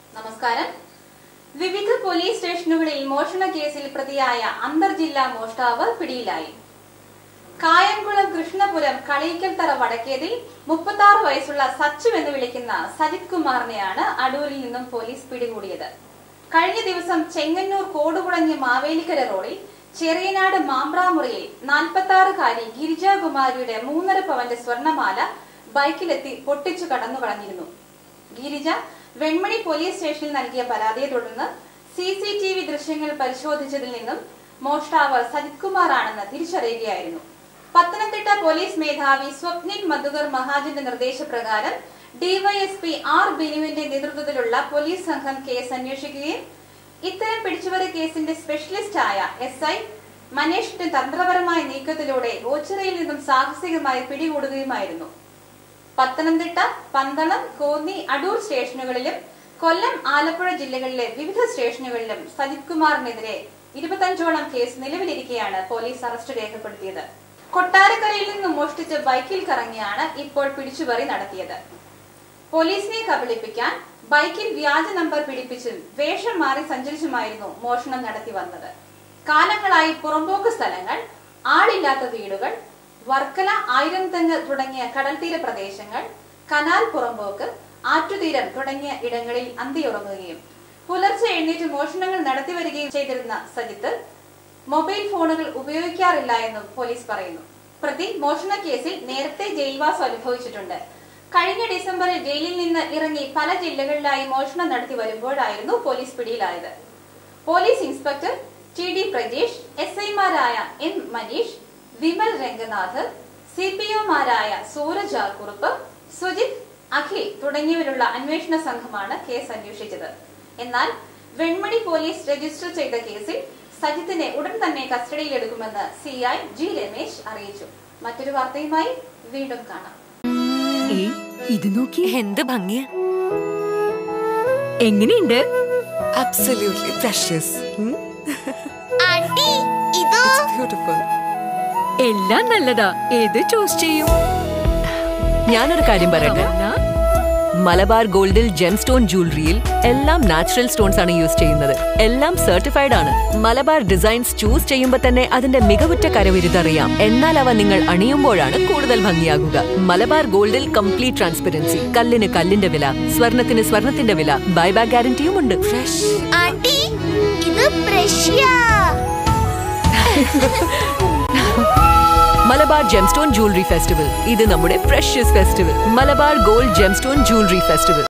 നമസ്കാരം വിവിധ പോലീസ് സ്റ്റേഷനുകളിൽ മോഷണ കേസിൽ പ്രതിയായ അന്തർജില്ലാ മോഷ്ടാവ് പിടിയിലായി കായംകുളം കൃഷ്ണപുരം കളീക്കൽത്തറ വടക്കേതിൽ മുപ്പത്തി ആറ് വയസ്സുള്ള സച്ചു എന്ന് വിളിക്കുന്ന സജിത് കുമാറിനെയാണ് അടൂരിൽ നിന്നും പോലീസ് പിടികൂടിയത് കഴിഞ്ഞ ദിവസം ചെങ്ങന്നൂർ കോടുകുളഞ്ഞ് മാവേലിക്കര റോഡിൽ ചെറിയനാട് മാമ്പ്രാമുറിയിൽ നാൽപ്പത്തി ആറുകാരി ഗിരിജാകുമാരിയുടെ മൂന്നര പവന്റെ സ്വർണമാല ബൈക്കിലെത്തി പൊട്ടിച്ചു കടന്നു കളഞ്ഞിരുന്നു ഗിരിജ വെൺമണി പോലീസ് സ്റ്റേഷനിൽ നൽകിയ പരാതിയെ തുടർന്ന് സി സി ടി വി ദൃശ്യങ്ങൾ പരിശോധിച്ചതിൽ നിന്നും മോഷ്ടാവ് സജിത് കുമാർ ആണെന്ന് തിരിച്ചറിയുകയായിരുന്നു പത്തനംതിട്ട പോലീസ് മേധാവി സ്വപ്നിൽ മധുകർ മഹാജന്റെ നിർദ്ദേശപ്രകാരം ഡിവൈഎസ്പി ആർ ബിനുവിന്റെ നേതൃത്വത്തിലുള്ള പോലീസ് സംഘം കേസ് അന്വേഷിക്കുകയും ഇത്തരം പിടിച്ചുപറി കേസിന്റെ സ്പെഷ്യലിസ്റ്റായ എസ് ഐ മനേഷിന്റെ തന്ത്രപരമായ നീക്കത്തിലൂടെ ഓച്ചിറയിൽ നിന്നും സാഹസികമായി പിടികൂടുകയുമായിരുന്നു പത്തനംതിട്ട പന്തളം കോന്നി അടൂർ സ്റ്റേഷനുകളിലും കൊല്ലം ആലപ്പുഴ ജില്ലകളിലെ വിവിധ സ്റ്റേഷനുകളിലും സജിത് കുമാറിനെതിരെ ഇരുപത്തഞ്ചോളം കേസ് നിലവിലിരിക്കെയാണ് പോലീസ് അറസ്റ്റ് രേഖപ്പെടുത്തിയത് കൊട്ടാരക്കരയിൽ നിന്ന് മോഷ്ടിച്ച് ബൈക്കിൽ കറങ്ങിയാണ് ഇപ്പോൾ പിടിച്ചുപറി നടത്തിയത് പോലീസിനെ കബളിപ്പിക്കാൻ ബൈക്കിൽ വ്യാജ നമ്പർ പിടിപ്പിച്ചും വേഷം മാറി സഞ്ചരിച്ചുമായിരുന്നു മോഷണം നടത്തി വന്നത് കാലങ്ങളായി പുറമ്പോക്ക് സ്ഥലങ്ങൾ ആളില്ലാത്ത വീടുകൾ വർക്കല ആയിരം തെങ്ങ് തുടങ്ങിയ കടൽത്തീര പ്രദേശങ്ങൾ കനാൽ പുറമ്പോക്ക് ആറ്റുതീരം തുടങ്ങിയ ഇടങ്ങളിൽ അന്തിയുറങ്ങുകയും പുലർച്ചെ എഴുന്നേറ്റ് മോഷണങ്ങൾ നടത്തി വരികയും ചെയ്തിരുന്ന സജിത്ത് മൊബൈൽ ഫോണുകൾ ഉപയോഗിക്കാറില്ല എന്നും പോലീസ് പറയുന്നു പ്രതി മോഷണ കേസിൽ നേരത്തെ ജയിൽവാസം അനുഭവിച്ചിട്ടുണ്ട് കഴിഞ്ഞ ഡിസംബറിൽ ജയിലിൽ നിന്ന് ഇറങ്ങി പല ജില്ലകളിലായി മോഷണം നടത്തി വരുമ്പോഴായിരുന്നു പോലീസ് പിടിയിലായത് police inspector T D Prajesh S ഐമാരായ M Maneesh Vimal Ranganath C P ഒമാരായ സൂരജ കുറുപ്പ് സുജിത് അഖിൽ തുടങ്ങിയവരുള്ള അന്വേഷണ സംഘമാണ് കേസ് അന്വേഷിച്ചത് എന്നാൽ വെൺമണി പോലീസ് രജിസ്റ്റർ ചെയ്ത കേസിൽ സജിത്തിനെ ഉടൻ തന്നെ കസ്റ്റഡിയിലെടുക്കുമെന്ന് സി ഐ ജി രമേശ് അറിയിച്ചു മറ്റൊരു വാർത്തയുമായി വീണ്ടും കാണാം ഏയ് ഇത് നോക്കി എന്ത് ഭംഗിയാ എങ്ങനെയുണ്ട് അബ്സല്യൂട്ട്ലി പ്രഷ്യസ് ആന്റി ഇത് ബ്യൂട്ടിഫുൾ എല്ലാം നല്ലതാ ഏത് ചൂസ് ചെയ്യും ഞാനൊരു കാര്യം പറയട്ടെ എന്നാ, മലബാർ ഗോൾഡിൽ ജെം സ്റ്റോൺ ജ്വല്ലറിയിൽ എല്ലാം നാച്ചുറൽ സ്റ്റോൺസ് ആണ് യൂസ് ചെയ്യുന്നത് എല്ലാം സർട്ടിഫൈഡ് ആണ് മലബാർ ഡിസൈൻസ് ചൂസ് ചെയ്യുമ്പോൾ തന്നെ അതിന്റെ മികവുറ്റ കരവിരുതറിയാം എന്നാൽ അവ നിങ്ങൾ അണിയുമ്പോഴാണ് കൂടുതൽ ഭംഗിയാകുക മലബാർ ഗോൾഡിൽ കംപ്ലീറ്റ് ട്രാൻസ്പെറൻസി കല്ലിന് കല്ലിന്റെ വില സ്വർണത്തിന് സ്വർണത്തിന്റെ വില ബൈബാക്ക് ഗ്യാരണ്ടിയും ഉണ്ട് ഫ്രഷ് ആന്റി ഇത് precious Malabar gemstone jewellery festival ഇത് നമ്മുടെ precious festival Malabar gold gemstone jewellery festival